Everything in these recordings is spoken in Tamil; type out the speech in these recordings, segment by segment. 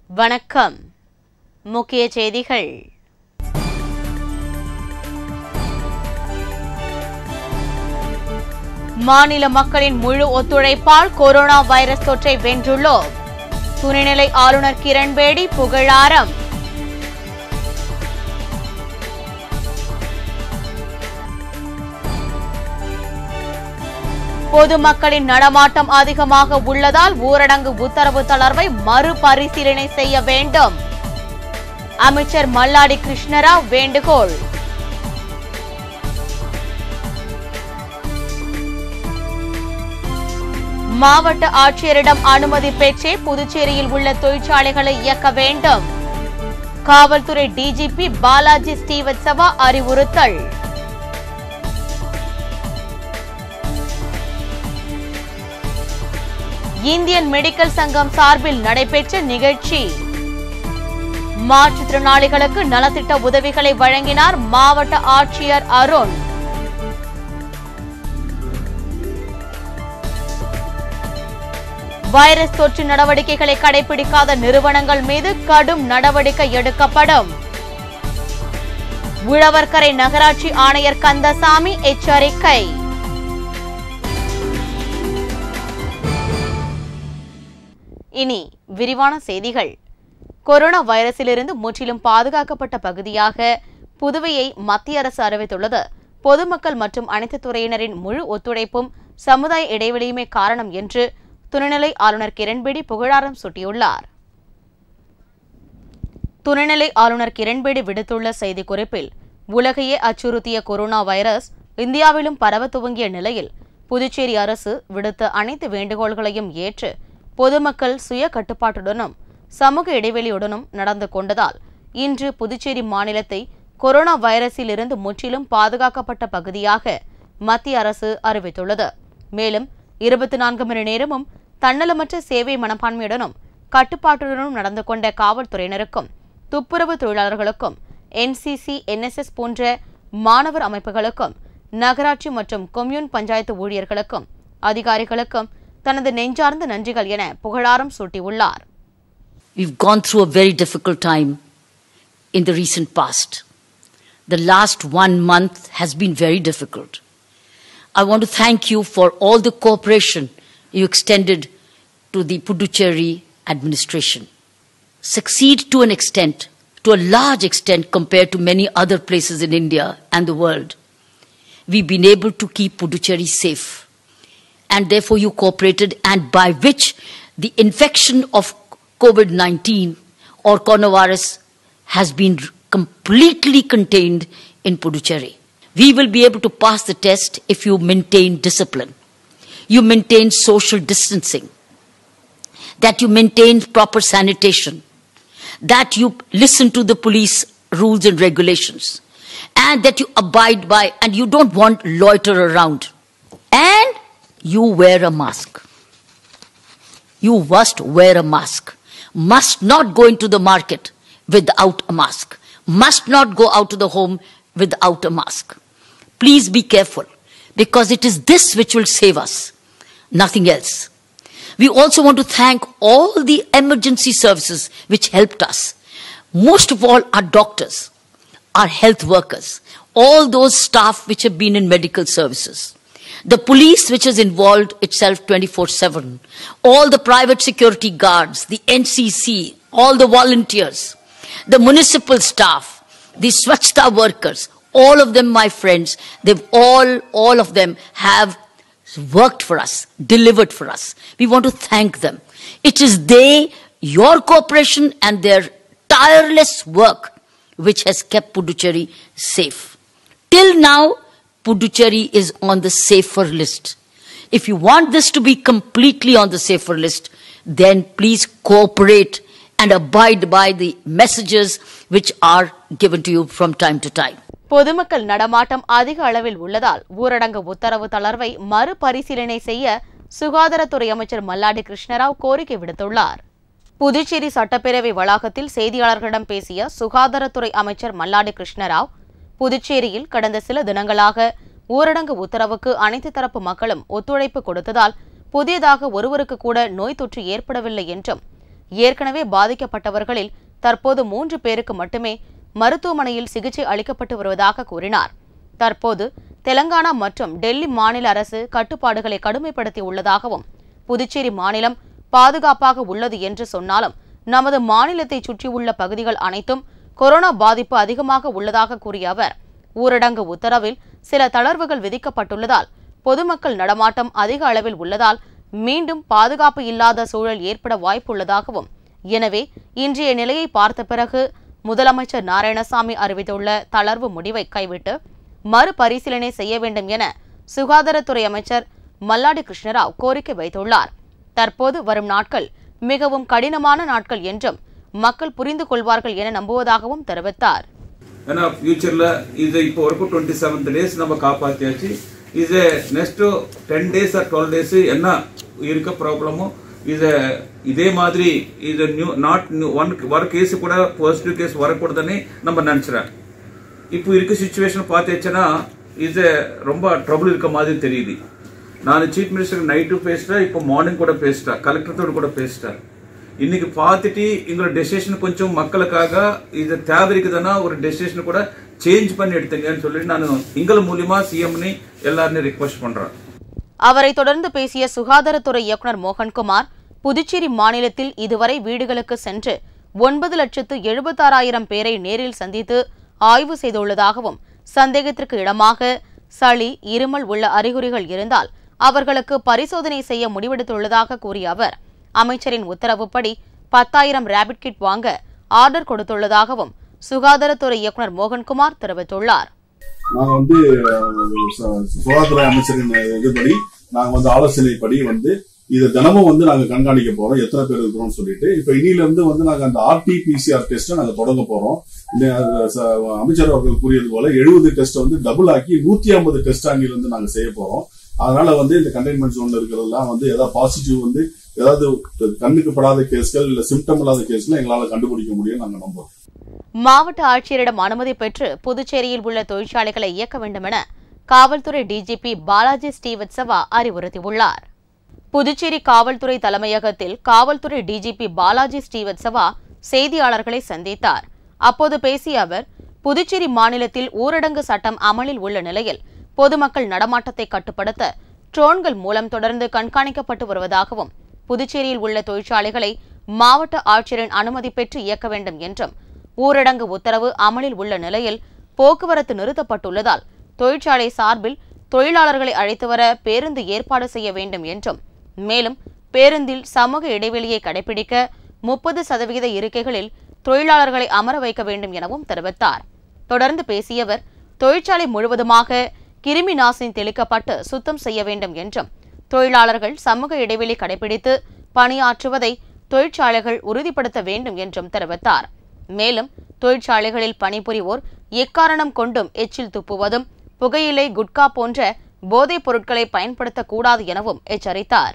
வணக்கம் முக்கிய செய்திகள் மாநில மக்களின் முழு ஒத்துழைப்பால் கொரோனா வைரஸ் தொற்றை வென்றுள்ளோம் துணைநிலை ஆளுநர் கிரண்பேடி புகழாரம் பொதுமக்களின் நடமாட்டம் அதிகமாக உள்ளதால் ஊரடங்கு உத்தரவு தளர்வை மறுபரிசீலனை செய்ய வேண்டும் அமைச்சர் மல்லாடி கிருஷ்ணராவ் வேண்டுகோள் மாவட்ட ஆட்சியரிடம் அனுமதி பெற்றே புதுச்சேரியில் உள்ள தொழிற்சாலைகளை இயக்க வேண்டும் காவல்துறை டிஜிபி பாலாஜி ஸ்ரீவத்சவா அறிவுறுத்தல் இந்தியன் மெடிக்கல் சங்கம் சார்பில் நடைபெற்ற நிகழ்ச்சி மாற்றுத்திறனாளிகளுக்கு நலத்திட்ட உதவிகளை வழங்கினார் மாவட்ட ஆட்சியர் அருண் வைரஸ் தொற்று நடவடிக்கைகளை கடைபிடிக்காத நிறுவனங்கள் மீது கடும் நடவடிக்கை எடுக்கப்படும் உழவர்கரை நகராட்சி ஆணையர் கந்தசாமி எச்சரிக்கை இனி விரிவான செய்திகள் கொரோனா வைரஸிலிருந்து முற்றிலும் பாதுகாக்கப்பட்ட பகுதியாக புதுவையை மத்திய அரசு அறிவித்துள்ளது பொதுமக்கள் மற்றும் அனைத்து துறையினரின் முழு ஒத்துழைப்பும் சமுதாய இடைவெளியுமே காரணம் என்று துணைநிலை ஆளுநர் கிரண்பேடி புகழாரம் சூட்டியுள்ளார் துணைநிலை ஆளுநர் கிரண்பேடி விடுத்துள்ள செய்திக்குறிப்பில் உலகையே அச்சுறுத்திய கொரோனா வைரஸ் இந்தியாவிலும் பரவ துவங்கிய நிலையில் புதுச்சேரி அரசு விடுத்த அனைத்து வேண்டுகோள்களையும் ஏற்று பொதுமக்கள் சுய கட்டுப்பாட்டுடனும் சமூக இடைவெளியுடனும் நடந்து கொண்டதால் இன்று புதுச்சேரி மாநிலத்தை கொரோனா வைரஸில் இருந்து முற்றிலும் பாதுகாக்கப்பட்ட பகுதியாக மத்திய அரசு அறிவித்துள்ளது மேலும் இருபத்தி நான்கு மணி நேரமும் தன்னலமற்ற சேவை மனப்பான்மையுடனும் கட்டுப்பாட்டுடனும் நடந்து கொண்ட காவல்துறையினருக்கும் துப்புரவு தொழிலாளர்களுக்கும் என்சிசி என்எஸ்எஸ் போன்ற மாணவர் அமைப்புகளுக்கும் நகராட்சி மற்றும் கொம்யூன் பஞ்சாயத்து ஊழியர்களுக்கும் அதிகாரிகளுக்கும் தனது நெஞ்சார்ந்த நன்றிகள் என புகழாரம் சூட்டியுள்ளார் We've gone through a very difficult time in the recent past. The last one month has been very difficult. I want to thank you for all the cooperation you extended to the Puducherry administration. Succeed to an extent, to a large extent compared to many other places in India and the world. We've been able to keep Puducherry safe. And therefore you cooperated and by which the infection of COVID 19 or coronavirus has been completely contained in Puducherry. We will be able to pass the test if you maintain discipline, you maintain social distancing, that you maintain proper sanitation, that you listen to the police rules and regulations, and that you abide by and you don't want loiter around, and you wear a mask. You must wear a mask must not go into the market without a mask, must not go out to the home without a mask. Please be careful because it is this which will save us, nothing else. We also want to thank all the emergency services which helped us. Most of all, our doctors, our health workers, all those staff which have been in medical services the police which has involved itself 24-7, all the private security guards, the NCC, all the volunteers, the municipal staff, the Swachhta workers, all of them, my friends, they've all, all of them have worked for us, delivered for us. We want to thank them. It is they, your cooperation and their tireless work which has kept Puducherry safe. Till now, Puducherry is on the safer list. If you want this to be completely on the safer list, then please cooperate and abide by the messages which are given to you from time to time. பொதுமக்கள் நடமாட்டம் அதிக அளவில் உள்ளதால் ஊரடங்கு உத்தரவு தளர்வை மறுபரிசீலனை செய்ய சுகாதாரத்துறை அமைச்சர் மல்லாடி கிருஷ்ணராவ் கோரிக்கை விடுத்துள்ளார் புதுச்சேரி சட்டப்பேரவை வளாகத்தில் செய்தியாளர்களிடம் பேசிய சுகாதாரத்துறை அமைச்சர் மல்லாடி கிருஷ்ணராவ் புதுச்சேரியில் கடந்த சில தினங்களாக ஊரடங்கு உத்தரவுக்கு அனைத்து தரப்பு மக்களும் ஒத்துழைப்பு கொடுத்ததால் புதியதாக ஒருவருக்கு கூட நோய் தொற்று ஏற்படவில்லை என்றும் ஏற்கனவே பாதிக்கப்பட்டவர்களில் தற்போது மூன்று பேருக்கு மட்டுமே மருத்துவமனையில் சிகிச்சை அளிக்கப்பட்டு வருவதாக கூறினார் தற்போது தெலங்கானா மற்றும் டெல்லி மாநில அரசு கட்டுப்பாடுகளை கடுமைப்படுத்தி உள்ளதாகவும் புதுச்சேரி மாநிலம் பாதுகாப்பாக உள்ளது என்று சொன்னாலும் நமது மாநிலத்தை சுற்றியுள்ள பகுதிகள் அனைத்தும் கொரோனா பாதிப்பு அதிகமாக உள்ளதாக கூறிய அவர் ஊரடங்கு உத்தரவில் சில தளர்வுகள் விதிக்கப்பட்டுள்ளதால் பொதுமக்கள் நடமாட்டம் அதிக அளவில் உள்ளதால் மீண்டும் பாதுகாப்பு இல்லாத சூழல் ஏற்பட வாய்ப்புள்ளதாகவும் எனவே இன்றைய நிலையை பார்த்த பிறகு முதலமைச்சர் நாராயணசாமி அறிவித்துள்ள தளர்வு முடிவை கைவிட்டு மறுபரிசீலனை செய்ய வேண்டும் என சுகாதாரத்துறை அமைச்சர் மல்லாடி கிருஷ்ணராவ் கோரிக்கை வைத்துள்ளார் தற்போது வரும் நாட்கள் மிகவும் கடினமான நாட்கள் என்றும் மக்கள் புரிந்து கொள்வார்கள் என நம்புவதாகவும் தெரிவித்தார் ஏன்னா ஃபியூச்சரில் இது இப்போ வரைக்கும் டுவெண்ட்டி செவன்த் டேஸ் நம்ம காப்பாற்றியாச்சு இது next ten days or twelve days என்ன இருக்க ப்ராப்ளமும் இது இதே மாதிரி இது நியூ நாட் நியூ ஒன் வர கேஸ் கூட பாசிட்டிவ் கேஸ் வரக்கூடாதுன்னு நம்ம நினச்சிறேன் இப்போ இருக்க சுச்சுவேஷன் பார்த்துச்சுன்னா இது ரொம்ப ட்ரபிள் இருக்க மாதிரி தெரியுது நான் சீஃப் மினிஸ்டர் நைட்டு பேசிட்டேன் இப்போ மார்னிங் கூட பேசிட்டேன் கலெக்டர்த்தோடு கூட பேசிட்டேன் இன்னைக்கு பார்த்துட்டு எங்களோட டெசிஷன் கொஞ்சம் மக்களுக்காக இது தேவை இருக்குதுன்னா ஒரு டெசிஷன் கூட சேஞ்ச் பண்ணி எடுத்துங்கன்னு சொல்லிட்டு நான் எங்கள் மூலியமா சிஎம்னு எல்லாருமே ரிக்வெஸ்ட் பண்றேன் அவரை தொடர்ந்து பேசிய சுகாதாரத்துறை இயக்குநர் மோகன்குமார் புதுச்சேரி மாநிலத்தில் இதுவரை வீடுகளுக்கு சென்று ஒன்பது லட்சத்து எழுபத்தாறாயிரம் பேரை நேரில் சந்தித்து ஆய்வு செய்துள்ளதாகவும் சந்தேகத்திற்கு இடமாக சளி இருமல் உள்ள அறிகுறிகள் இருந்தால் அவர்களுக்கு பரிசோதனை செய்ய முடிவெடுத்துள்ளதாக கூறிய அவர் அமைச்சரின் உத்தரவுப்படி பத்தாயிரம் ரேபிட் கிட் வாங்க ஆர்டர் கொடுத்துள்ளதாகவும் சுகாதாரத்துறை இயக்குநர் மோகன்குமார் தெரிவித்துள்ளார் நாங்க வந்து அஹ், சு- சுகாதாரத்துறை அமைச்சரின் இதுபடி நாங்க வந்து ஆலோசனைப்படி வந்து இதை தினமும் வந்து நாங்க கண்காணிக்க போறோம் எத்தனை பேர் இருக்கிறோம்னு சொல்லிட்டு இப்ப இனியில இருந்து வந்து நாங்க அந்த ஆர்டிபிசிஆர் டெஸ்ட்டை நாங்க தொடங்க போறோம் இந்த, அஹ், ச- அமைச்சர் அவர்கள் கூறியது போல எழுபது டெஸ்ட் வந்து டபுள் ஆக்கி நூத்தி ஐம்பது டெஸ்ட் அங்கில இருந்து நாங்க செய்ய போறோம் அதனால வந்து இந்த கண்டெய்ன்மெண்ட் ஜோன்ல இருக்கிறதெல்லாம் வந்து ஏதாவது பாசிட்டிவ் வந்து ஏதாவது கண்ணுக்கு படாத கேஸ்கள் இல்ல சிம்டம் இல்லாத கேஸ்கள் எங்களால கண்டுபிடிக்க முடியும் நாங்க நம்புறோம் மாவட்ட ஆட்சியரிடம் அனுமதி பெற்று புதுச்சேரியில் உள்ள தொழிற்சாலைகளை இயக்க வேண்டுமென காவல்துறை டிஜிபி பாலாஜி ஸ்ரீவத்சவா அறிவுறுத்தியுள்ளார் புதுச்சேரி காவல்துறை தலைமையகத்தில் காவல்துறை டிஜிபி பாலாஜி ஸ்ரீவத்சவா செய்தியாளர்களை சந்தித்தார் அப்போது பேசிய அவர் புதுச்சேரி மாநிலத்தில் ஊரடங்கு சட்டம் அமலில் உள்ள நிலையில் பொதுமக்கள் நடமாட்டத்தை கட்டுப்படுத்த ட்ரோன்கள் மூலம் தொடர்ந்து கண்காணிக்கப்பட்டு வருவதாகவும் புதுச்சேரியில் உள்ள தொழிற்சாலைகளை மாவட்ட ஆட்சியரின் அனுமதி பெற்று இயக்க வேண்டும் என்றும் ஊரடங்கு உத்தரவு அமலில் உள்ள நிலையில் போக்குவரத்து நிறுத்தப்பட்டுள்ளதால் தொழிற்சாலை சார்பில் தொழிலாளர்களை அழைத்து வர பேருந்து ஏற்பாடு செய்ய வேண்டும் என்றும் மேலும் பேருந்தில் சமூக இடைவெளியை கடைபிடிக்க முப்பது சதவிகித இருக்கைகளில் தொழிலாளர்களை அமர வைக்க வேண்டும் எனவும் தெரிவித்தார் தொடர்ந்து பேசிய அவர் தொழிற்சாலை முழுவதுமாக கிருமி நாசினி தெளிக்கப்பட்டு சுத்தம் செய்ய வேண்டும் என்றும் தொழிலாளர்கள் சமூக இடைவெளி கடைபிடித்து பணியாற்றுவதை தொழிற்சாலைகள் உறுதிப்படுத்த வேண்டும் என்றும் தெரிவித்தார் மேலும் தொழிற்சாலைகளில் பணிபுரிவோர் எக்காரணம் கொண்டும் எச்சில் துப்புவதும் புகையிலை குட்கா போன்ற போதைப் பொருட்களை பயன்படுத்தக்கூடாது எனவும் எச்சரித்தார்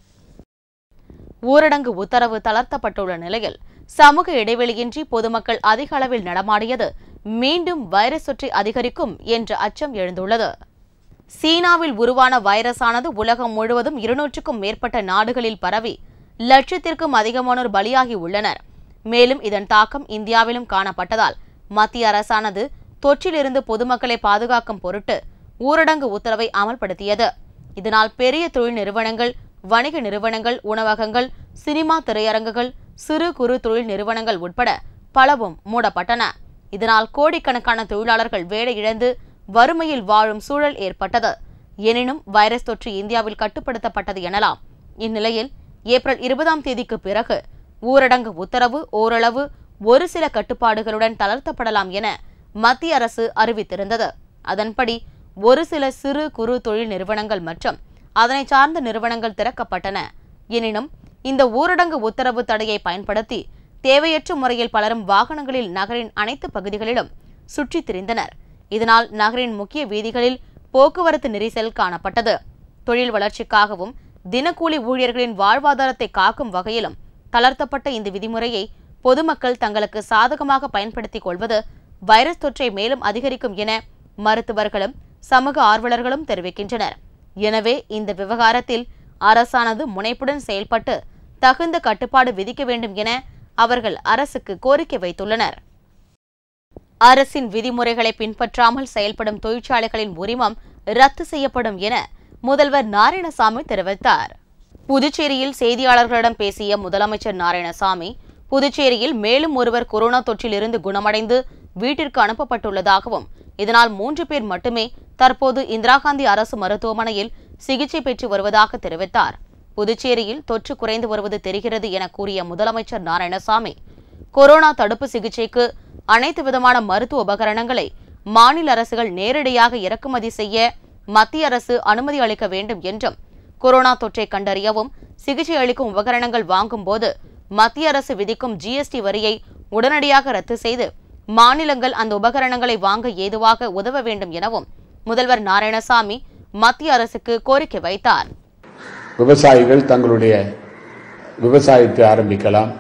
ஊரடங்கு உத்தரவு தளர்த்தப்பட்டுள்ள நிலையில் சமூக இடைவெளியின்றி பொதுமக்கள் அதிக அளவில் நடமாடியது மீண்டும் வைரஸ் தொற்றை அதிகரிக்கும் என்ற அச்சம் எழுந்துள்ளது சீனாவில் உருவான வைரஸானது உலகம் முழுவதும் இருநூற்றுக்கும் மேற்பட்ட நாடுகளில் பரவி லட்சத்திற்கும் அதிகமானோர் பலியாகி உள்ளனர் மேலும் இதன் தாக்கம் இந்தியாவிலும் காணப்பட்டதால் மத்திய அரசானது தொற்றிலிருந்து பொதுமக்களை பாதுகாக்கும் பொருட்டு ஊரடங்கு உத்தரவை அமல்படுத்தியது இதனால் பெரிய தொழில் நிறுவனங்கள் வணிக நிறுவனங்கள் உணவகங்கள் சினிமா திரையரங்குகள் சிறு குறு தொழில் நிறுவனங்கள் உட்பட பலவும் மூடப்பட்டன இதனால் கோடிக்கணக்கான தொழிலாளர்கள் வேலை இழந்து வறுமையில் வாழும் சூழல் ஏற்பட்டது எனினும் வைரஸ் தொற்று இந்தியாவில் கட்டுப்படுத்தப்பட்டது எனலாம் இந்நிலையில் ஏப்ரல் இருபதாம் தேதிக்கு பிறகு ஊரடங்கு உத்தரவு ஓரளவு ஒரு சில கட்டுப்பாடுகளுடன் தளர்த்தப்படலாம் என மத்திய அரசு அறிவித்திருந்தது அதன்படி ஒரு சில சிறு குறு தொழில் நிறுவனங்கள் மற்றும் அதனை சார்ந்த நிறுவனங்கள் திறக்கப்பட்டன எனினும் இந்த ஊரடங்கு உத்தரவு தடையை பயன்படுத்தி தேவையற்ற முறையில் பலரும் வாகனங்களில் நகரின் அனைத்து பகுதிகளிலும் சுற்றித் திரிந்தனர் இதனால் நகரின் முக்கிய வீதிகளில் போக்குவரத்து நெரிசல் காணப்பட்டது தொழில் வளர்ச்சிக்காகவும் தினக்கூலி ஊழியர்களின் வாழ்வாதாரத்தை காக்கும் வகையிலும் தளர்த்தப்பட்ட இந்த விதிமுறையை பொதுமக்கள் தங்களுக்கு சாதகமாக பயன்படுத்திக் கொள்வது வைரஸ் தொற்றை மேலும் அதிகரிக்கும் என மருத்துவர்களும் சமூக ஆர்வலர்களும் தெரிவிக்கின்றனர் எனவே இந்த விவகாரத்தில் அரசானது முனைப்புடன் செயல்பட்டு தகுந்த கட்டுப்பாடு விதிக்க வேண்டும் என அவர்கள் அரசுக்கு கோரிக்கை வைத்துள்ளனர் அரசின் விதிமுறைகளை பின்பற்றாமல் செயல்படும் தொழிற்சாலைகளின் உரிமம் ரத்து செய்யப்படும் என முதல்வர் நாராயணசாமி தெரிவித்தார் புதுச்சேரியில் செய்தியாளர்களிடம் பேசிய முதலமைச்சர் நாராயணசாமி புதுச்சேரியில் மேலும் ஒருவர் கொரோனா தொற்றிலிருந்து குணமடைந்து வீட்டிற்கு அனுப்பப்பட்டுள்ளதாகவும் இதனால் மூன்று பேர் மட்டுமே தற்போது இந்திரா காந்தி அரசு மருத்துவமனையில் சிகிச்சை பெற்று வருவதாக தெரிவித்தார் புதுச்சேரியில் தொற்று குறைந்து வருவது தெரிகிறது என கூறிய முதலமைச்சர் நாராயணசாமி கொரோனா தடுப்பு சிகிச்சைக்கு அனைத்து விதமான மருத்துவ உபகரணங்களை மாநில அரசுகள் நேரடியாக இறக்குமதி செய்ய மத்திய அரசு அனுமதி அளிக்க வேண்டும் என்றும் கொரோனா தொற்றை கண்டறியவும் சிகிச்சை அளிக்கும் உபகரணங்கள் வாங்கும் போது மத்திய அரசு விதிக்கும் ஜிஎஸ்டி வரியை உடனடியாக ரத்து செய்து மாநிலங்கள் அந்த உபகரணங்களை வாங்க ஏதுவாக உதவ வேண்டும் எனவும் முதல்வர் நாராயணசாமி மத்திய அரசுக்கு கோரிக்கை வைத்தார் விவசாயிகள் தங்களுடைய விவசாயத்தை ஆரம்பிக்கலாம்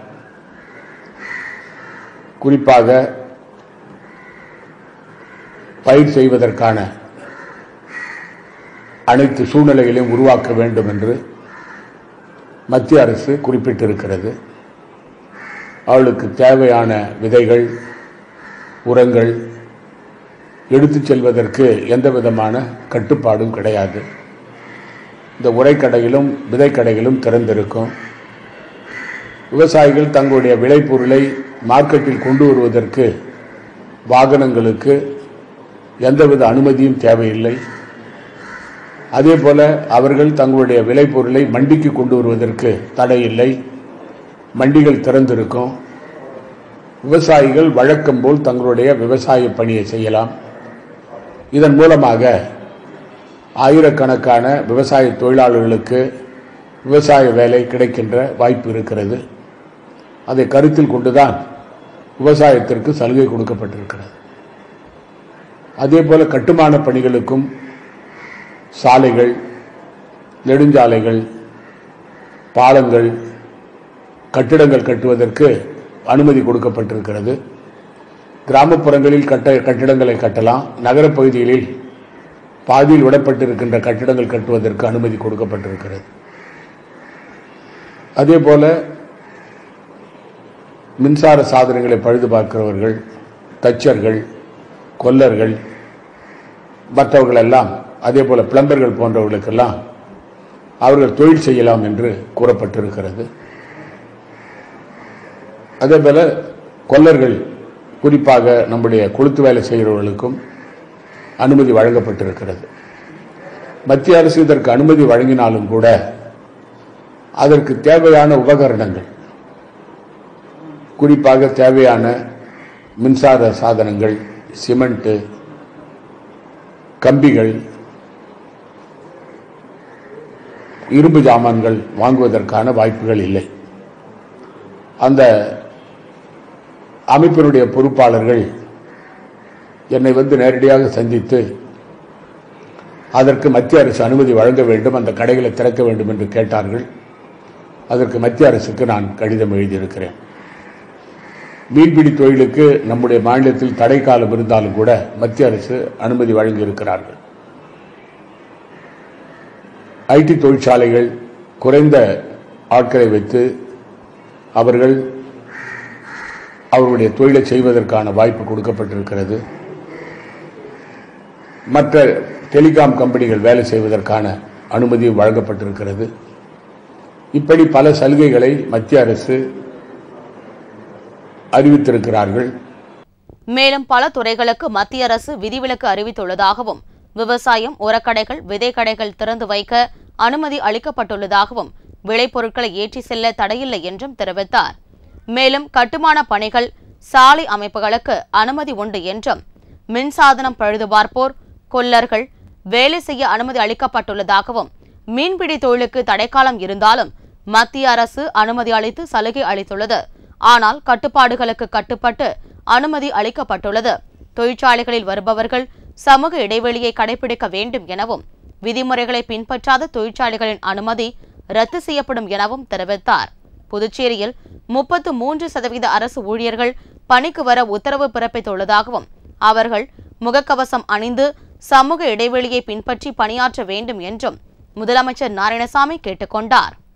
குறிப்பாக பயிர் செய்வதற்கான அனைத்து சூழ்நிலைகளையும் உருவாக்க வேண்டும் என்று மத்திய அரசு குறிப்பிட்டிருக்கிறது அவளுக்கு தேவையான விதைகள் உரங்கள் எடுத்துச் செல்வதற்கு எந்த விதமான கட்டுப்பாடும் கிடையாது இந்த உரைக்கடையிலும் விதைக்கடையிலும் திறந்திருக்கும் விவசாயிகள் தங்களுடைய விளைபொருளை மார்க்கெட்டில் கொண்டு வருவதற்கு வாகனங்களுக்கு எந்தவித அனுமதியும் தேவையில்லை அதே போல அவர்கள் தங்களுடைய விளைபொருளை மண்டிக்கு கொண்டு வருவதற்கு தடை இல்லை மண்டிகள் திறந்திருக்கும் விவசாயிகள் வழக்கம் போல் தங்களுடைய விவசாய பணியை செய்யலாம் இதன் மூலமாக ஆயிரக்கணக்கான விவசாய தொழிலாளர்களுக்கு விவசாய வேலை கிடைக்கின்ற வாய்ப்பு இருக்கிறது அதை கருத்தில் கொண்டுதான் விவசாயத்திற்கு சலுகை கொடுக்கப்பட்டிருக்கிறது அதே போல கட்டுமான பணிகளுக்கும் சாலைகள் நெடுஞ்சாலைகள் பாலங்கள் கட்டிடங்கள் கட்டுவதற்கு அனுமதி கொடுக்கப்பட்டிருக்கிறது கிராமப்புறங்களில் கட்ட கட்டிடங்களை கட்டலாம் நகரப் பகுதிகளில் பாதியில் விடப்பட்டிருக்கின்ற கட்டிடங்கள் கட்டுவதற்கு அனுமதி கொடுக்கப்பட்டிருக்கிறது அதே போல மின்சார சாதனங்களை பழுது பார்க்கிறவர்கள் தச்சர்கள் கொல்லர்கள் மற்றவர்கள் எல்லாம் அதே போல பிளம்பர்கள் போன்றவர்களுக்கெல்லாம் அவர்கள் தொழில் செய்யலாம் என்று கூறப்பட்டிருக்கிறது அதே போல கொல்லர்கள் குறிப்பாக நம்முடைய கொளுத்து வேலை செய்கிறவர்களுக்கும் அனுமதி வழங்கப்பட்டிருக்கிறது மத்திய அரசு இதற்கு அனுமதி வழங்கினாலும் கூட அதற்கு தேவையான உபகரணங்கள் குறிப்பாக தேவையான மின்சார சாதனங்கள் சிமெண்ட் கம்பிகள் இரும்பு ஜாமான்கள் வாங்குவதற்கான வாய்ப்புகள் இல்லை அந்த அமைப்பினுடைய பொறுப்பாளர்கள் என்னை வந்து நேரடியாக சந்தித்து அதற்கு மத்திய அரசு அனுமதி வழங்க வேண்டும் அந்த கடைகளை திறக்க வேண்டும் என்று கேட்டார்கள் அதற்கு மத்திய அரசுக்கு நான் கடிதம் எழுதியிருக்கிறேன் மீன்பிடி தொழிலுக்கு நம்முடைய மாநிலத்தில் தடை காலம் இருந்தாலும் கூட மத்திய அரசு அனுமதி வழங்கி இருக்கிறார்கள் ஐடி தொழிற்சாலைகள் குறைந்த ஆட்களை வைத்து அவர்கள் அவருடைய தொழிலை செய்வதற்கான வாய்ப்பு கொடுக்கப்பட்டிருக்கிறது மற்ற டெலிகாம் கம்பெனிகள் வேலை செய்வதற்கான அனுமதியும் வழங்கப்பட்டிருக்கிறது இப்படி பல சலுகைகளை மத்திய அரசு அறிவித்திருக்கிறார்கள் மேலும் பல துறைகளுக்கு மத்திய அரசு விதிவிலக்கு அறிவித்துள்ளதாகவும் விவசாயம் உரக்கடைகள் விதைக்கடைகள் திறந்து வைக்க அனுமதி அளிக்கப்பட்டுள்ளதாகவும் விளைபொருட்களை ஏற்றி செல்ல தடையில்லை என்றும் தெரிவித்தார் மேலும் கட்டுமான பணிகள் சாலை அமைப்புகளுக்கு அனுமதி உண்டு என்றும் மின்சாதனம் பழுதுபார்ப்போர் கொல்லர்கள் வேலை செய்ய அனுமதி அளிக்கப்பட்டுள்ளதாகவும் மீன்பிடி தொழிலுக்கு தடைக்காலம் இருந்தாலும் மத்திய அரசு அனுமதி அளித்து சலுகை அளித்துள்ளது ஆனால் கட்டுப்பாடுகளுக்கு கட்டுப்பட்டு அனுமதி அளிக்கப்பட்டுள்ளது தொழிற்சாலைகளில் வருபவர்கள் சமூக இடைவெளியை கடைபிடிக்க வேண்டும் எனவும் விதிமுறைகளை பின்பற்றாத தொழிற்சாலைகளின் அனுமதி ரத்து செய்யப்படும் எனவும் தெரிவித்தார் புதுச்சேரியில் முப்பத்து மூன்று சதவீத அரசு ஊழியர்கள் பணிக்கு வர உத்தரவு பிறப்பித்துள்ளதாகவும் அவர்கள் முகக்கவசம் அணிந்து சமூக இடைவெளியை பின்பற்றி பணியாற்ற வேண்டும் என்றும் முதலமைச்சர் நாராயணசாமி கேட்டுக்கொண்டார்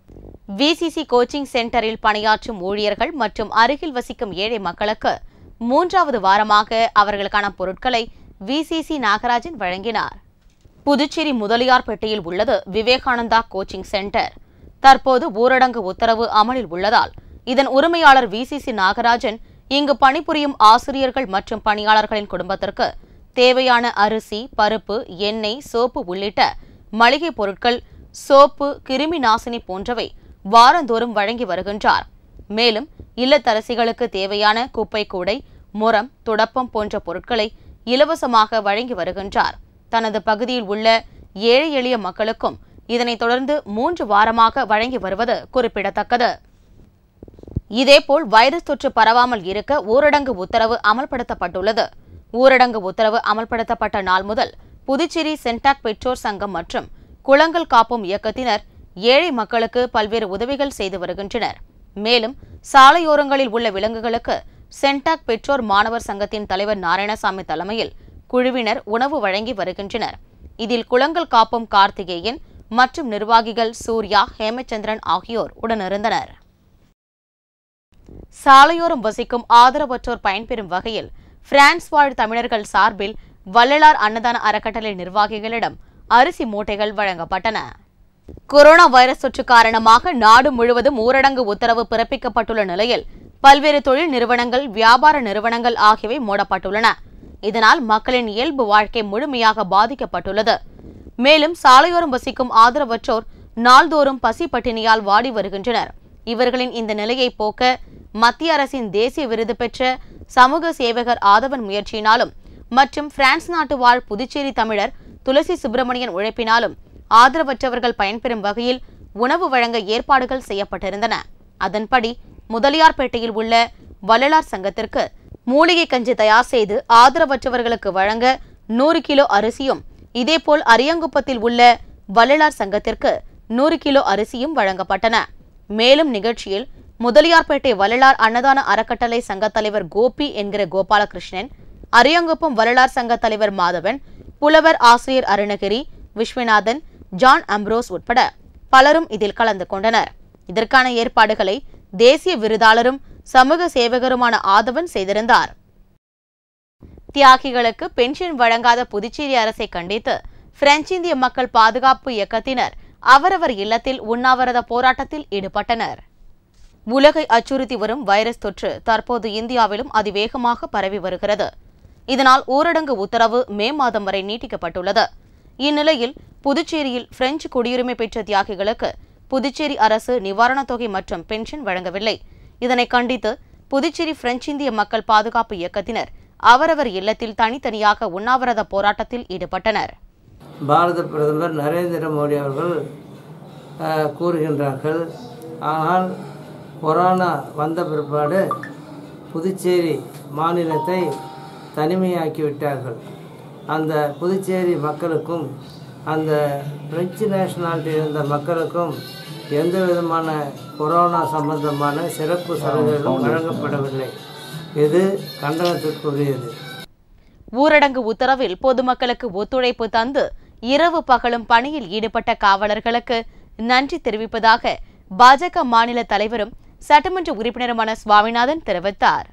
விசிசி கோச்சிங் சென்டரில் பணியாற்றும் ஊழியர்கள் மற்றும் அருகில் வசிக்கும் ஏழை மக்களுக்கு மூன்றாவது வாரமாக அவர்களுக்கான பொருட்களை விசிசி நாகராஜன் வழங்கினார் புதுச்சேரி முதலியார்பேட்டையில் உள்ளது விவேகானந்தா கோச்சிங் சென்டர் தற்போது ஊரடங்கு உத்தரவு அமலில் உள்ளதால் இதன் உரிமையாளர் விசிசி நாகராஜன் இங்கு பணிபுரியும் ஆசிரியர்கள் மற்றும் பணியாளர்களின் குடும்பத்திற்கு தேவையான அரிசி பருப்பு எண்ணெய் சோப்பு உள்ளிட்ட மளிகை பொருட்கள் சோப்பு கிருமி நாசினி போன்றவை வாரந்தோறும் வழங்கி வருகின்றார் மேலும் இல்லத்தரசிகளுக்கு தேவையான குப்பை கூடை முரம் துடப்பம் போன்ற பொருட்களை இலவசமாக வழங்கி வருகின்றார் தனது பகுதியில் உள்ள ஏழை எளிய மக்களுக்கும் இதனைத் தொடர்ந்து மூன்று வாரமாக வழங்கி வருவது குறிப்பிடத்தக்கது இதேபோல் வைரஸ் தொற்று பரவாமல் இருக்க ஊரடங்கு உத்தரவு அமல்படுத்தப்பட்டுள்ளது ஊரடங்கு உத்தரவு அமல்படுத்தப்பட்ட நாள் முதல் புதுச்சேரி சென்டாக் பெற்றோர் சங்கம் மற்றும் குளங்கள் காப்போம் இயக்கத்தினர் ஏழை மக்களுக்கு பல்வேறு உதவிகள் செய்து வருகின்றனர் மேலும் சாலையோரங்களில் உள்ள விலங்குகளுக்கு சென்டாக் பெற்றோர் மாணவர் சங்கத்தின் தலைவர் நாராயணசாமி தலைமையில் குழுவினர் உணவு வழங்கி வருகின்றனர் இதில் குளங்கள் காப்போம் கார்த்திகேயன் மற்றும் நிர்வாகிகள் சூர்யா ஹேமச்சந்திரன் ஆகியோர் உடனிருந்தனர் சாலையோரம் வசிக்கும் ஆதரவற்றோர் பயன்பெறும் வகையில் பிரான்ஸ் வாழ் தமிழர்கள் சார்பில் வள்ளலார் அன்னதான அறக்கட்டளை நிர்வாகிகளிடம் அரிசி மூட்டைகள் வழங்கப்பட்டன கொரோனா வைரஸ் தொற்று காரணமாக நாடு முழுவதும் ஊரடங்கு உத்தரவு பிறப்பிக்கப்பட்டுள்ள நிலையில் பல்வேறு தொழில் நிறுவனங்கள் வியாபார நிறுவனங்கள் ஆகியவை மூடப்பட்டுள்ளன இதனால் மக்களின் இயல்பு வாழ்க்கை முழுமையாக பாதிக்கப்பட்டுள்ளது மேலும் சாலையோரம் வசிக்கும் ஆதரவற்றோர் நாள்தோறும் பசி பட்டினியால் வாடி வருகின்றனர் இவர்களின் இந்த நிலையை போக்க மத்திய அரசின் தேசிய விருது பெற்ற சமூக சேவகர் ஆதவன் முயற்சியினாலும் மற்றும் பிரான்ஸ் நாட்டு வாழ் புதுச்சேரி தமிழர் துளசி சுப்பிரமணியன் உழைப்பினாலும் ஆதரவற்றவர்கள் பயன்பெறும் வகையில் உணவு வழங்க ஏற்பாடுகள் செய்யப்பட்டிருந்தன அதன்படி முதலியார்பேட்டையில் உள்ள வள்ளலார் சங்கத்திற்கு மூலிகை கஞ்சி தயார் செய்து ஆதரவற்றவர்களுக்கு வழங்க நூறு கிலோ அரிசியும் இதேபோல் அரியங்குப்பத்தில் உள்ள வள்ளலார் சங்கத்திற்கு நூறு கிலோ அரிசியும் வழங்கப்பட்டன மேலும் நிகழ்ச்சியில் முதலியார்பேட்டை வள்ளலார் அன்னதான அறக்கட்டளை சங்க தலைவர் கோபி என்கிற கோபாலகிருஷ்ணன் அரியங்குப்பம் வள்ளலார் சங்க தலைவர் மாதவன் புலவர் ஆசிரியர் அருணகிரி விஸ்வநாதன் ஜான் அம்ப்ரோஸ் உட்பட பலரும் இதில் கலந்து கொண்டனர் இதற்கான ஏற்பாடுகளை தேசிய விருதாளரும் சமூக சேவகருமான ஆதவன் செய்திருந்தார் தியாகிகளுக்கு பென்ஷன் வழங்காத புதுச்சேரி அரசை கண்டித்து பிரெஞ்சு இந்திய மக்கள் பாதுகாப்பு இயக்கத்தினர் அவரவர் இல்லத்தில் உண்ணாவிரத போராட்டத்தில் ஈடுபட்டனர் உலகை அச்சுறுத்தி வரும் வைரஸ் தொற்று தற்போது இந்தியாவிலும் அதிவேகமாக பரவி வருகிறது இதனால் ஊரடங்கு உத்தரவு மே மாதம் வரை நீட்டிக்கப்பட்டுள்ளது இந்நிலையில் புதுச்சேரியில் பிரெஞ்சு குடியுரிமை பெற்ற தியாகிகளுக்கு புதுச்சேரி அரசு நிவாரணத் தொகை மற்றும் பென்ஷன் வழங்கவில்லை இதனை கண்டித்து புதுச்சேரி பிரெஞ்சு இந்திய மக்கள் பாதுகாப்பு இயக்கத்தினர் அவரவர் இல்லத்தில் தனித்தனியாக உண்ணாவிரத போராட்டத்தில் ஈடுபட்டனர் பாரத பிரதமர் நரேந்திர மோடி அவர்கள் அஹ், கூறுகின்றார்கள் ஆனால் கொரோனா வந்த பிற்பாடு புதுச்சேரி மாநிலத்தை தனிமையாக்கி விட்டார்கள் அந்த புதுச்சேரி மக்களுக்கும் அந்த பிரெஞ்சு நேஷனாலிட்டி இருந்த மக்களுக்கும் எந்த விதமான கொரோனா சம்பந்தமான சிறப்பு சலுகைகளும் வழங்கப்படவில்லை இது கண்டனத்திற்குரியது ஊரடங்கு உத்தரவில் பொதுமக்களுக்கு ஒத்துழைப்பு தந்து இரவு பகலும் பணியில் ஈடுபட்ட காவலர்களுக்கு நன்றி தெரிவிப்பதாக பாஜக மாநில தலைவரும் சட்டமன்ற உறுப்பினருமான சுவாமிநாதன் தெரிவித்தார்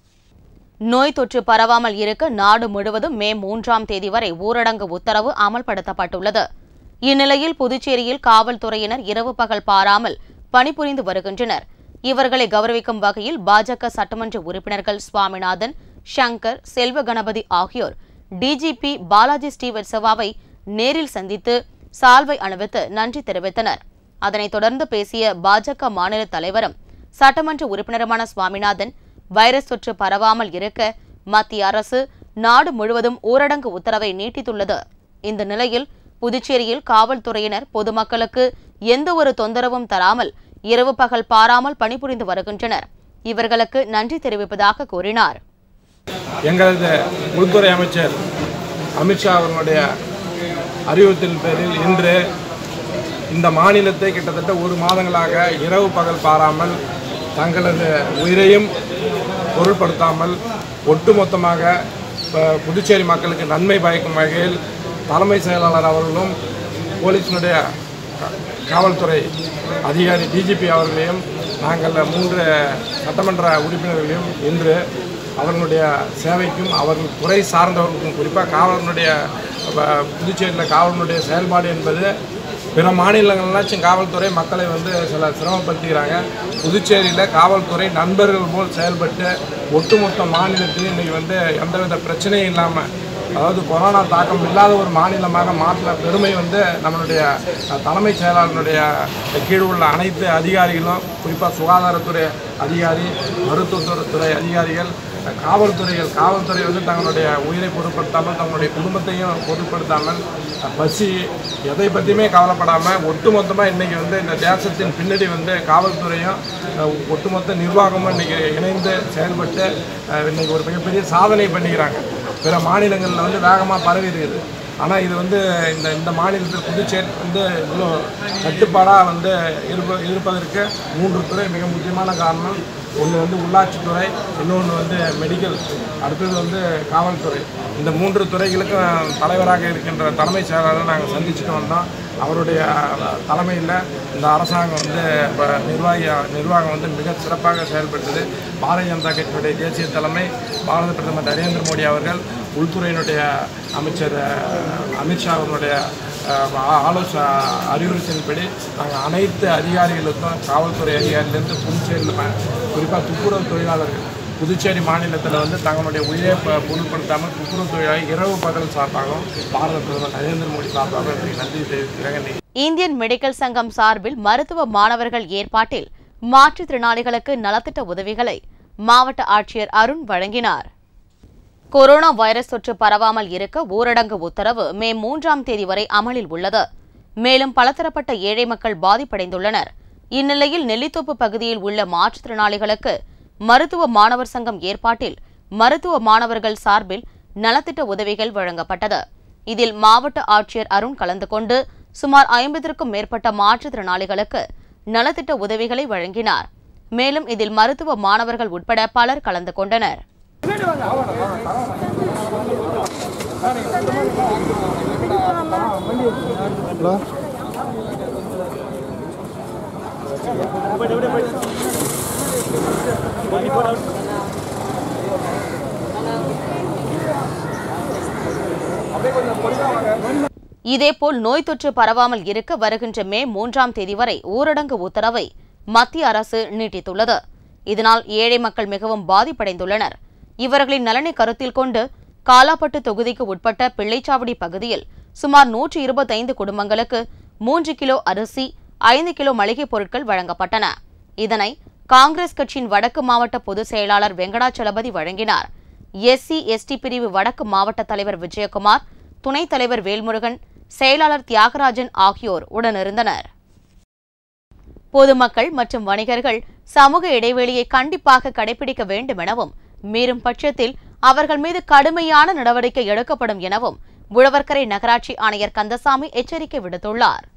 நோய் தொற்று பரவாமல் இருக்க நாடு முழுவதும் மே மூன்றாம் தேதி வரை ஊரடங்கு உத்தரவு அமல்படுத்தப்பட்டுள்ளது இந்நிலையில் புதுச்சேரியில் காவல்துறையினர் இரவு பகல் பாராமல் பணிபுரிந்து வருகின்றனர் இவர்களை கௌரவிக்கும் வகையில் பாஜக சட்டமன்ற உறுப்பினர்கள் சுவாமிநாதன் சங்கர் செல்வ கணபதி ஆகியோர் டிஜிபி பாலாஜி ஸ்ரீவத்சவாவை நேரில் சந்தித்து சால்வை அணிவித்து நன்றி தெரிவித்தனர் அதனைத் தொடர்ந்து பேசிய பாஜக மாநில தலைவரும் சட்டமன்ற உறுப்பினருமான சுவாமிநாதன் வைரஸ் தொற்று பரவாமல் இருக்க மத்திய அரசு நாடு முழுவதும் ஊரடங்கு உத்தரவை நீட்டித்துள்ளது இந்த நிலையில் புதுச்சேரியில் காவல்துறையினர் பொதுமக்களுக்கு எந்த ஒரு தொந்தரவும் தராமல் இரவு பகல் பாராமல் பணிபுரிந்து வருகின்றனர் இவர்களுக்கு நன்றி தெரிவிப்பதாக கூறினார் எங்களது உள்துறை அமைச்சர் அமித்ஷா அவர்களுடைய அறிவுறுத்தல் பேரில் இன்று இந்த மாநிலத்தை கிட்டத்தட்ட ஒரு மாதங்களாக இரவு பகல் பாராமல் தங்களது உயிரையும் பொருட்படுத்தாமல் ஒட்டுமொத்தமாக ப- புதுச்சேரி மக்களுக்கு நன்மை பயக்கும் வகையில் தலைமை செயலாளர் அவர்களும் போலீஸினுடைய காவல்துறை அதிகாரி டிஜிபி அவர்களையும் நாங்கள் மூன்று சட்டமன்ற உறுப்பினர்களையும் இன்று அவர்களுடைய சேவைக்கும் அவர்கள் துறை சார்ந்தவர்களுக்கும் குறிப்பாக காவலனுடைய அஹ், புதுச்சேரியில் காவலனுடைய செயல்பாடு என்பது பிற மாநிலங்கள்லாச்சும் காவல்துறை மக்களை வந்து சில சிரமப்படுத்துகிறாங்க புதுச்சேரியில் காவல்துறை நண்பர்கள் போல் செயல்பட்டு ஒட்டுமொத்த மாநிலத்தையும் இன்றைக்கி வந்து எந்தவித பிரச்சனையும் இல்லாமல் அதாவது கொரோனா தாக்கம் இல்லாத ஒரு மாநிலமாக மாற்றின பெருமை வந்து நம்மளுடைய அஹ், தலைமைச் செயலாளருடைய கீழ் உள்ள அனைத்து அதிகாரிகளும் குறிப்பாக சுகாதாரத்துறை அதிகாரி மருத்துவத்துறை அதிகாரிகள் அஹ், காவல்துறைகள் காவல்துறை வந்து தங்களுடைய உயிரை பொருட்படுத்தாமல் தங்களுடைய குடும்பத்தையும் பொருட்படுத்தாமல் அஹ், பசி எதை பற்றியுமே கவலைப்படாமல் ஒட்டுமொத்தமாக இன்றைக்கி வந்து இந்த தேசத்தின் பின்னாடி வந்து காவல்துறையும் அஹ், ஒட்டுமொத்த நிர்வாகமும் இன்றைக்கி இணைந்து செயல்பட்டு அஹ், இன்னைக்கு ஒரு மிகப்பெரிய சாதனை பண்ணிக்கிறாங்க பிற மாநிலங்களில் வந்து வேகமாக பரவி இருக்குது ஆனால் இது வந்து இந்த இந்த மாநிலத்தில் புதுச்சேரி வந்து இவ்வளோ கட்டுப்பாடாக வந்து இருப்ப இருப்பதற்கு மூன்று துறை மிக முக்கியமான காரணம் ஒன்று வந்து உள்ளாட்சித்துறை இன்னொன்று வந்து மெடிக்கல் அடுத்தது வந்து காவல்துறை இந்த மூன்று துறைகளுக்கும் தலைவராக இருக்கின்ற தலைமைச் செயலாளரை நாங்கள் சந்திச்சுட்டு வந்தோம் அவருடைய தலைமையில் இந்த அரசாங்கம் வந்து இப்போ நிர்வாகி நிர்வாகம் வந்து மிக சிறப்பாக செயல்பட்டது பாரதிய ஜனதா கட்சியுடைய தேசிய தலைமை பாரத பிரதமர் நரேந்திர மோடி அவர்கள் உள்துறையினுடைய அமைச்சர் அஹ், அமித்ஷா அவர்களுடைய அஹ், ஆ- ஆலோச அறிவுறுத்தின்படி நாங்கள் அனைத்து அதிகாரிகளுக்கும் காவல்துறை அதிகாரிலேருந்து புதுச்சேரியில் ம- குறிப்பாக துப்புரவு தொழிலாளர்கள் புதுச்சேரி மாநிலத்தில் வந்து தங்களுடைய உயிரை ப- பொருட்படுத்தாமல் துப்புரவு தொழிலாளர் இரவு பகல் சார்பாகவும் பாரத பிரதமர் நரேந்திர மோடி சார்பாகவும் இன்றைக்கு நன்றி தெரிவிக்கிறேன் இன்னைக்கு இந்தியன் மெடிக்கல் சங்கம் சார்பில் மருத்துவ மாணவர்கள் ஏற்பாட்டில் மாற்றுத்திறனாளிகளுக்கு நலத்திட்ட உதவிகளை மாவட்ட ஆட்சியர் அருண் வழங்கினார் கொரோனா வைரஸ் தொற்று பரவாமல் இருக்க ஊரடங்கு உத்தரவு மே மூன்றாம் தேதி வரை அமலில் உள்ளது மேலும் பலதரப்பட்ட ஏழை மக்கள் பாதிப்படைந்துள்ளனர் இந்நிலையில் நெல்லித்தோப்பு பகுதியில் உள்ள மாற்றுத்திறனாளிகளுக்கு மருத்துவ மாணவர் சங்கம் ஏற்பாட்டில் மருத்துவ மாணவர்கள் சார்பில் நலத்திட்ட உதவிகள் வழங்கப்பட்டது இதில் மாவட்ட ஆட்சியர் அருண் கலந்து கொண்டு சுமார் ஐம்பதற்கும் மேற்பட்ட மாற்றுத்திறனாளிகளுக்கு நலத்திட்ட உதவிகளை வழங்கினார் மேலும் இதில் மருத்துவ மாணவர்கள் உட்பட பலர் கலந்து கொண்டனர் இதேபோல் நோய் தொற்று பரவாமல் இருக்க வருகின்ற மே மூன்றாம் தேதி வரை ஊரடங்கு உத்தரவை மத்திய அரசு நீட்டித்துள்ளது இதனால் ஏழை மக்கள் மிகவும் பாதிப்படைந்துள்ளனர் இவர்களின் நலனை கருத்தில் கொண்டு காலாப்பட்டு தொகுதிக்கு உட்பட்ட பிள்ளைச்சாவடி பகுதியில் சுமார் நூற்றி இருபத்தைந்து குடும்பங்களுக்கு மூன்று கிலோ அரிசி ஐந்து கிலோ மளிகைப் பொருட்கள் வழங்கப்பட்டன இதனை காங்கிரஸ் கட்சியின் வடக்கு மாவட்ட பொதுச் செயலாளர் வெங்கடாச்சலபதி வழங்கினார் எஸ்சி எஸ்டி பிரிவு வடக்கு மாவட்ட தலைவர் விஜயகுமார் துணைத் தலைவர் வேல்முருகன் செயலாளர் தியாகராஜன் ஆகியோர் உடனிருந்தனர் பொதுமக்கள் மற்றும் வணிகர்கள் சமூக இடைவெளியை கண்டிப்பாக கடைபிடிக்க வேண்டும் எனவும் மீறும் பட்சத்தில் அவர்கள் மீது கடுமையான நடவடிக்கை எடுக்கப்படும் எனவும் உழவர்கரை நகராட்சி ஆணையர் கந்தசாமி எச்சரிக்கை விடுத்துள்ளார்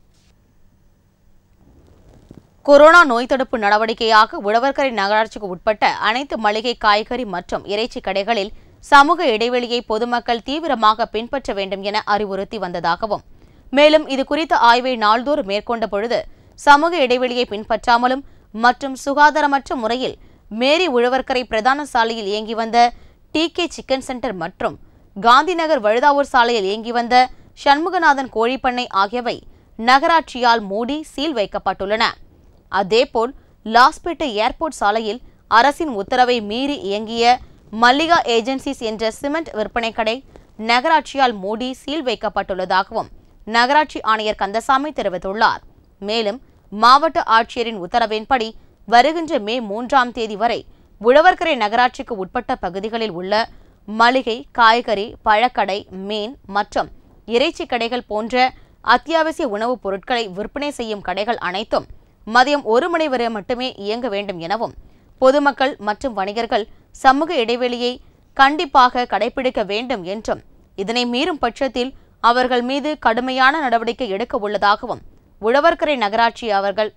கொரோனா நோய் தடுப்பு நடவடிக்கையாக உழவர்கரை நகராட்சிக்கு உட்பட்ட அனைத்து மளிகை காய்கறி மற்றும் இறைச்சி கடைகளில் சமூக இடைவெளியை பொதுமக்கள் தீவிரமாக பின்பற்ற வேண்டும் என அறிவுறுத்தி வந்ததாகவும் மேலும் இது குறித்த ஆய்வை நாள்தோறும் மேற்கொண்ட பொழுது சமூக இடைவெளியை பின்பற்றாமலும் மற்றும் சுகாதாரமற்ற முறையில் மேரி உழவர்கரை பிரதான சாலையில் இயங்கி வந்த டி கே சிக்கன் சென்டர் மற்றும் காந்திநகர் வழுதாவூர் சாலையில் இயங்கி வந்த சண்முகநாதன் கோழிப்பண்ணை ஆகியவை நகராட்சியால் மூடி சீல் வைக்கப்பட்டுள்ளன அதேபோல் லாஸ்பேட்டை ஏர்போர்ட் சாலையில் அரசின் உத்தரவை மீறி இயங்கிய மல்லிகா ஏஜென்சிஸ் என்ற சிமெண்ட் விற்பனை கடை நகராட்சியால் மூடி சீல் வைக்கப்பட்டுள்ளதாகவும் நகராட்சி ஆணையர் கந்தசாமி தெரிவித்துள்ளார் மேலும் மாவட்ட ஆட்சியரின் உத்தரவின்படி வருகின்ற மே மூன்றாம் தேதி வரை உழவர்கரை நகராட்சிக்கு உட்பட்ட பகுதிகளில் உள்ள மளிகை காய்கறி பழக்கடை மீன் மற்றும் இறைச்சி கடைகள் போன்ற அத்தியாவசிய உணவுப் பொருட்களை விற்பனை செய்யும் கடைகள் அனைத்தும் மதியம் ஒரு மணி வரை மட்டுமே இயங்க வேண்டும் எனவும் பொதுமக்கள் மற்றும் வணிகர்கள் சமூக இடைவெளியை கண்டிப்பாக கடைபிடிக்க வேண்டும் என்றும் இதனை மீறும் பட்சத்தில் அவர்கள் மீது கடுமையான நடவடிக்கை எடுக்க உள்ளதாகவும் உழவர்கரை நகராட்சி அவர்கள்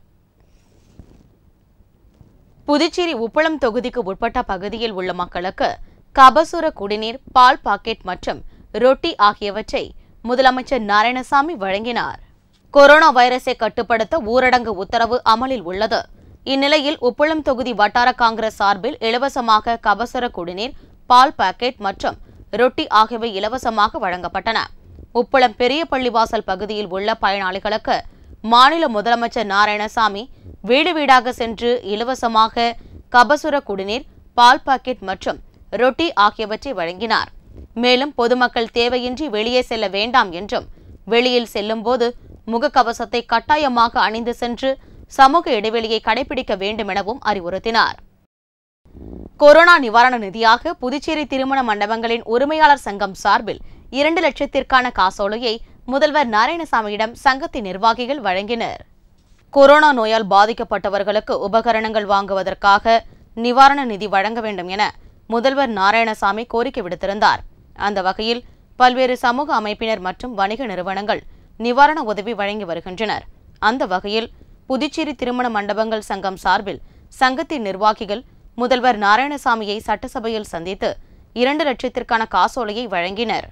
புதுச்சேரி உப்பளம் தொகுதிக்கு உட்பட்ட பகுதியில் உள்ள மக்களுக்கு கபசுர குடிநீர் பால் பாக்கெட் மற்றும் ரொட்டி ஆகியவற்றை முதலமைச்சர் நாராயணசாமி வழங்கினார் கொரோனா வைரஸை கட்டுப்படுத்த ஊரடங்கு உத்தரவு அமலில் உள்ளது இந்நிலையில் உப்பளம் தொகுதி வட்டார காங்கிரஸ் சார்பில் இலவசமாக கபசுர குடிநீர் பால் பாக்கெட் மற்றும் ரொட்டி ஆகியவை இலவசமாக வழங்கப்பட்டன உப்பளம் பெரிய பள்ளிவாசல் பகுதியில் உள்ள பயனாளிகளுக்கு மாநில முதலமைச்சர் நாராயணசாமி வீடு வீடாக சென்று இலவசமாக கபசுர குடிநீர் பால் பாக்கெட் மற்றும் ரொட்டி ஆகியவற்றை வழங்கினார் மேலும் பொதுமக்கள் தேவையின்றி வெளியே செல்ல வேண்டாம் என்றும் வெளியில் செல்லும்போது முகக்கவசத்தை கட்டாயமாக அணிந்து சென்று சமூக இடைவெளியை கடைபிடிக்க வேண்டும் எனவும் அறிவுறுத்தினார் கொரோனா நிவாரண நிதியாக புதுச்சேரி திருமண மண்டபங்களின் உரிமையாளர் சங்கம் சார்பில் இரண்டு லட்சத்திற்கான காசோலையை முதல்வர் நாராயணசாமியிடம் சங்கத்தின் நிர்வாகிகள் வழங்கினர் கொரோனா நோயால் பாதிக்கப்பட்டவர்களுக்கு உபகரணங்கள் வாங்குவதற்காக நிவாரண நிதி வழங்க வேண்டும் என முதல்வர் நாராயணசாமி கோரிக்கை விடுத்திருந்தார் அந்த வகையில் பல்வேறு சமூக அமைப்பினர் மற்றும் வணிக நிறுவனங்கள் நிவாரண உதவி வழங்கி வருகின்றனர் அந்த வகையில் புதுச்சேரி திருமண மண்டபங்கள் சங்கம் சார்பில் சங்கத்தின் நிர்வாகிகள் முதல்வர் நாராயணசாமியை சட்டசபையில் சந்தித்து இரண்டு லட்சத்திற்கான காசோலையை வழங்கினர்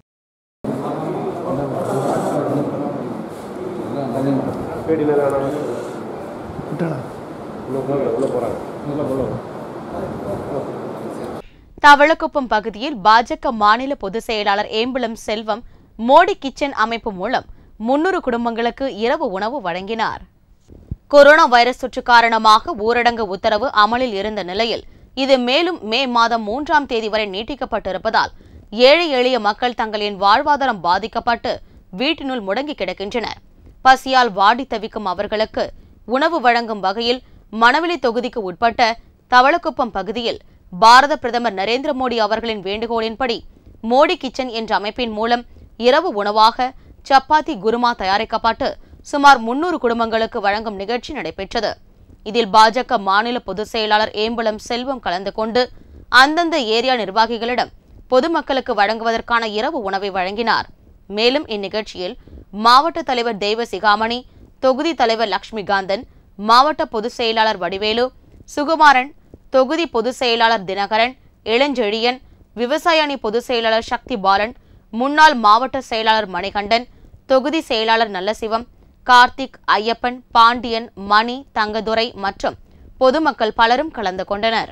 தவளக்குப்பம் பகுதியில் பாஜக மாநில பொதுச் செயலாளர் ஏம்பலம் செல்வம் மோடி கிச்சன் அமைப்பு மூலம் முன்னூறு குடும்பங்களுக்கு இரவு உணவு வழங்கினார் கொரோனா வைரஸ் தொற்று காரணமாக ஊரடங்கு உத்தரவு அமலில் இருந்த நிலையில் இது மேலும் மே மாதம் மூன்றாம் தேதி வரை நீட்டிக்கப்பட்டிருப்பதால் ஏழை எளிய மக்கள் தங்களின் வாழ்வாதாரம் பாதிக்கப்பட்டு வீட்டினுள் முடங்கி கிடக்கின்றனர் பசியால் வாடி தவிக்கும் அவர்களுக்கு உணவு வழங்கும் வகையில் மணவெளி தொகுதிக்கு உட்பட்ட தவளக்குப்பம் பகுதியில் பாரத பிரதமர் நரேந்திர மோடி அவர்களின் வேண்டுகோளின்படி மோடி கிச்சன் என்ற அமைப்பின் மூலம் இரவு உணவாக சப்பாத்தி குருமா தயாரிக்கப்பட்டு சுமார் முன்னூறு குடும்பங்களுக்கு வழங்கும் நிகழ்ச்சி நடைபெற்றது இதில் பாஜக மாநில பொதுச் செயலாளர் ஏம்பலம் செல்வம் கலந்து கொண்டு அந்தந்த ஏரியா நிர்வாகிகளிடம் பொதுமக்களுக்கு வழங்குவதற்கான இரவு உணவை வழங்கினார் மேலும் இந்நிகழ்ச்சியில் மாவட்ட தலைவர் தெய்வ சிகாமணி தொகுதி தலைவர் லட்சுமிகாந்தன் மாவட்ட பொதுச் செயலாளர் வடிவேலு சுகுமாரன் தொகுதி பொதுச் செயலாளர் தினகரன் இளஞ்செழியன் விவசாய அணி பொதுச் செயலாளர் சக்தி பாலன் முன்னாள் மாவட்ட செயலாளர் மணிகண்டன் தொகுதி செயலாளர் நல்லசிவம் கார்த்திக் ஐயப்பன் பாண்டியன் மணி தங்கதுரை மற்றும் பொதுமக்கள் பலரும் கலந்து கொண்டனர்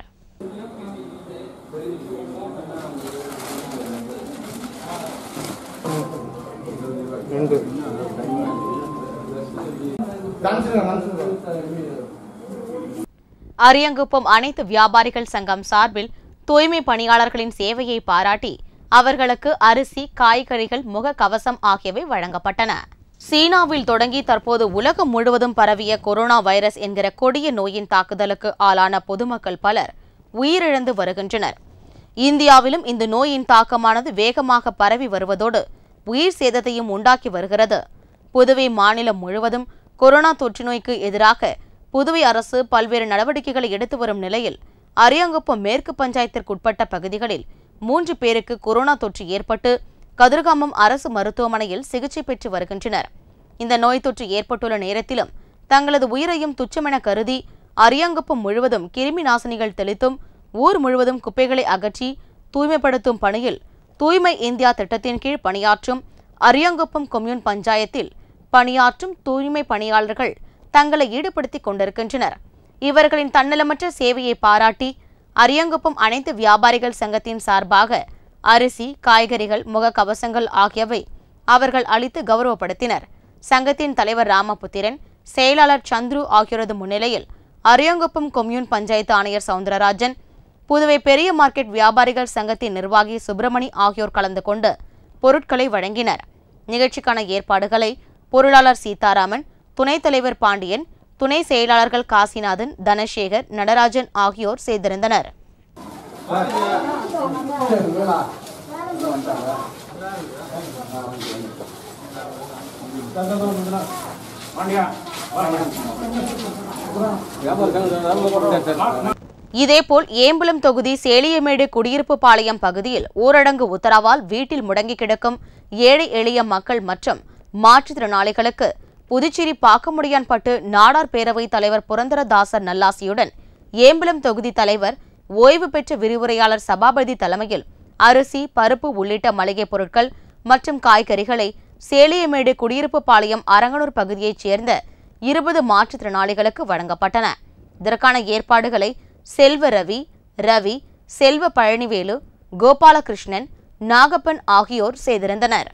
அரியங்குப்பம் அனைத்து வியாபாரிகள் சங்கம் சார்பில் தூய்மை பணியாளர்களின் சேவையை பாராட்டி அவர்களுக்கு அரிசி காய்கறிகள் முக கவசம் ஆகியவை வழங்கப்பட்டன சீனாவில் தொடங்கி தற்போது உலகம் முழுவதும் பரவிய கொரோனா வைரஸ் என்கிற கொடிய நோயின் தாக்குதலுக்கு ஆளான பொதுமக்கள் பலர் உயிரிழந்து வருகின்றனர் இந்தியாவிலும் இந்த நோயின் தாக்கமானது வேகமாக பரவி வருவதோடு உயிர் சேதத்தையும் உண்டாக்கி வருகிறது புதுவை மாநிலம் முழுவதும் கொரோனா தொற்று நோய்க்கு எதிராக புதுவை அரசு பல்வேறு நடவடிக்கைகளை எடுத்து வரும் நிலையில் அரியாங்குப்பம் மேற்கு பஞ்சாயத்திற்குட்பட்ட பகுதிகளில் மூன்று பேருக்கு கொரோனா தொற்று ஏற்பட்டு கதிர்காமம் அரசு மருத்துவமனையில் சிகிச்சை பெற்று வருகின்றனர் இந்த நோய் தொற்று ஏற்பட்டுள்ள நேரத்திலும் தங்களது உயிரையும் துச்சமென கருதி அரியாங்குப்பம் முழுவதும் கிருமி நாசினிகள் தெளித்தும் ஊர் முழுவதும் குப்பைகளை அகற்றி தூய்மைப்படுத்தும் பணியில் தூய்மை இந்தியா திட்டத்தின் கீழ் பணியாற்றும் அரியாங்குப்பம் கொம்யூன் பஞ்சாயத்தில் பணியாற்றும் தூய்மை பணியாளர்கள் தங்களை ஈடுபடுத்திக் கொண்டிருக்கின்றனர் இவர்களின் தன்னலமற்ற சேவையை பாராட்டி அரியங்குப்பம் அனைத்து வியாபாரிகள் சங்கத்தின் சார்பாக அரிசி காய்கறிகள் முகக்கவசங்கள் ஆகியவை அவர்கள் அளித்து கௌரவப்படுத்தினர் சங்கத்தின் தலைவர் ராமபுத்திரன் செயலாளர் சந்துரு ஆகியோரது முன்னிலையில் அரியங்குப்பம் கொம்யூன் பஞ்சாயத்து ஆணையர் சவுந்தரராஜன் புதுவை பெரிய மார்க்கெட் வியாபாரிகள் சங்கத்தின் நிர்வாகி சுப்பிரமணி ஆகியோர் கலந்து கொண்டு பொருட்களை வழங்கினர் நிகழ்ச்சிக்கான ஏற்பாடுகளை பொருளாளர் சீதாராமன் துணைத் தலைவர் பாண்டியன் துணை செயலாளர்கள் காசிநாதன் தனசேகர் நடராஜன் ஆகியோர் செய்திருந்தனர் இதேபோல் ஏம்பலம் தொகுதி சேலியமேடு குடியிருப்பு பாளையம் பகுதியில் ஊரடங்கு உத்தரவால் வீட்டில் முடங்கி கிடக்கும் ஏழை எளிய மக்கள் மற்றும் மாற்றுத்திறனாளிகளுக்கு புதுச்சேரி பாக்கமுடியான்பட்டு நாடார் பேரவைத் தலைவர் புரந்தரதாசர் நல்லாசியுடன் ஏம்பலம் தொகுதி தலைவர் ஓய்வு பெற்ற விரிவுரையாளர் சபாபதி தலைமையில் அரிசி பருப்பு உள்ளிட்ட மளிகைப் பொருட்கள் மற்றும் காய்கறிகளை சேலியமேடு குடியிருப்பு பாளையம் அரங்கனூர் பகுதியைச் சேர்ந்த இருபது மாற்றுத்திறனாளிகளுக்கு வழங்கப்பட்டன இதற்கான ஏற்பாடுகளை செல்வ ரவி ரவி செல்வ பழனிவேலு கோபாலகிருஷ்ணன் நாகப்பன் ஆகியோர் செய்திருந்தனர்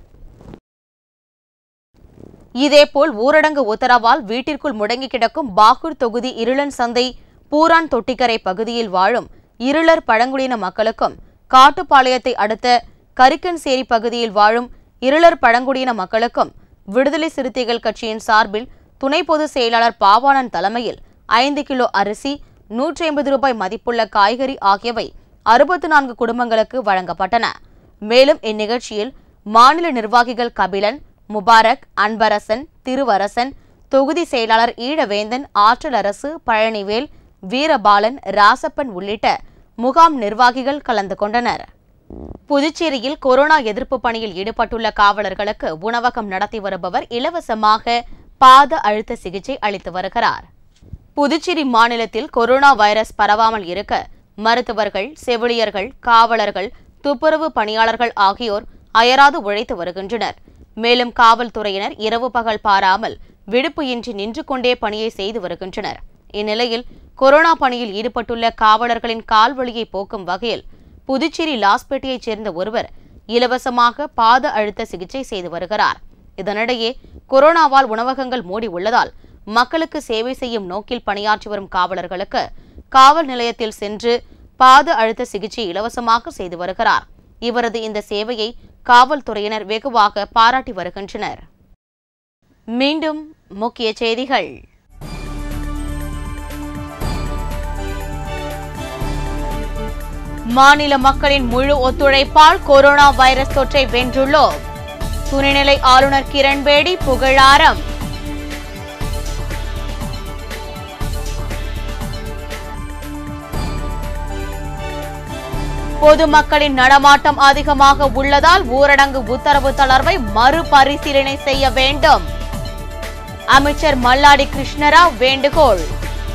இதேபோல் ஊரடங்கு உத்தரவால் வீட்டிற்குள் முடங்கி கிடக்கும் பாகூர் தொகுதி இருளன் சந்தை பூரான் தொட்டிக்கரை பகுதியில் வாழும் இருளர் பழங்குடியின மக்களுக்கும் காட்டுப்பாளையத்தை அடுத்த கரிக்கன்சேரி பகுதியில் வாழும் இருளர் பழங்குடியின மக்களுக்கும் விடுதலை சிறுத்தைகள் கட்சியின் சார்பில் துணை பொதுச் செயலாளர் பாவாணன் தலைமையில் ஐந்து கிலோ அரிசி நூற்றி ஐம்பது ரூபாய் மதிப்புள்ள காய்கறி ஆகியவை அறுபத்து நான்கு குடும்பங்களுக்கு வழங்கப்பட்டன மேலும் இந்நிகழ்ச்சியில் மாநில நிர்வாகிகள் கபிலன் முபாரக் அன்பரசன் திருவரசன் தொகுதி செயலாளர் ஈழவேந்தன் ஆற்றல் அரசு பழனிவேல் வீரபாலன் ராசப்பன் உள்ளிட்ட முகாம் நிர்வாகிகள் கலந்து கொண்டனர் புதுச்சேரியில் கொரோனா எதிர்ப்பு பணியில் ஈடுபட்டுள்ள காவலர்களுக்கு உணவகம் நடத்தி வருபவர் இலவசமாக பாத அழுத்த சிகிச்சை அளித்து வருகிறார் புதுச்சேரி மாநிலத்தில் கொரோனா வைரஸ் பரவாமல் இருக்க மருத்துவர்கள் செவிலியர்கள் காவலர்கள் துப்புரவு பணியாளர்கள் ஆகியோர் அயராது உழைத்து வருகின்றனர் மேலும் காவல்துறையினர் இரவு பகல் பாராமல் விடுப்பு இன்றி நின்று கொண்டே பணியை செய்து வருகின்றனர் இந்நிலையில் கொரோனா பணியில் ஈடுபட்டுள்ள காவலர்களின் கால்வழியை போக்கும் வகையில் புதுச்சேரி லாஸ்பேட்டையைச் சேர்ந்த ஒருவர் இலவசமாக பாத அழுத்த சிகிச்சை செய்து வருகிறார் இதனிடையே கொரோனாவால் உணவகங்கள் மூடி உள்ளதால் மக்களுக்கு சேவை செய்யும் நோக்கில் பணியாற்றி வரும் காவலர்களுக்கு காவல் நிலையத்தில் சென்று பாத அழுத்த சிகிச்சை இலவசமாக செய்து வருகிறார் இவரது இந்த சேவையை காவல்துறையினர் வெகுவாக பாராட்டி வருகின்றனர் மீண்டும் முக்கிய செய்திகள் மாநில மக்களின் முழு ஒத்துழைப்பால் கொரோனா வைரஸ் தொற்றை வென்றுள்ளோம் துணைநிலை ஆளுநர் கிரண்பேடி புகழாரம் பொதுமக்களின் நடமாட்டம் அதிகமாக உள்ளதால் ஊரடங்கு உத்தரவு தளர்வை மறுபரிசீலனை செய்ய வேண்டும் அமைச்சர் மல்லாடி கிருஷ்ணராவ் வேண்டுகோள்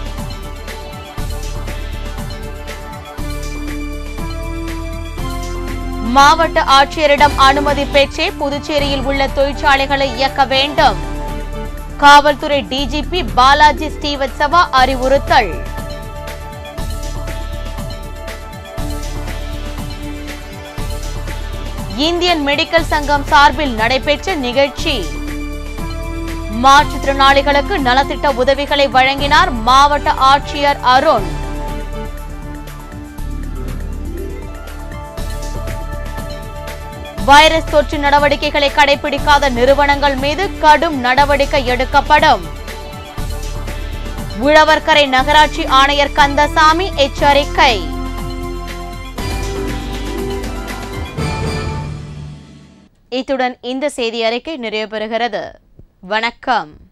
மாவட்ட ஆட்சியரிடம் அனுமதி பெற்றே புதுச்சேரியில் உள்ள தொழிற்சாலைகளை இயக்க வேண்டும் காவல்துறை டிஜிபி பாலாஜி ஸ்ரீவத்சவா அறிவுறுத்தல் இந்தியன் மெடிக்கல் சங்கம் சார்பில் நடைபெற்ற நிகழ்ச்சி மாற்றுத்திறனாளிகளுக்கு நலத்திட்ட உதவிகளை வழங்கினார் மாவட்ட ஆட்சியர் அருண் வைரஸ் தொற்று நடவடிக்கைகளை கடைபிடிக்காத நிறுவனங்கள் மீது கடும் நடவடிக்கை எடுக்கப்படும் உழவர்கரை நகராட்சி ஆணையர் கந்தசாமி எச்சரிக்கை இத்துடன் இந்த செய்தி அறிக்கை நிறைவு பெறுகிறது வணக்கம்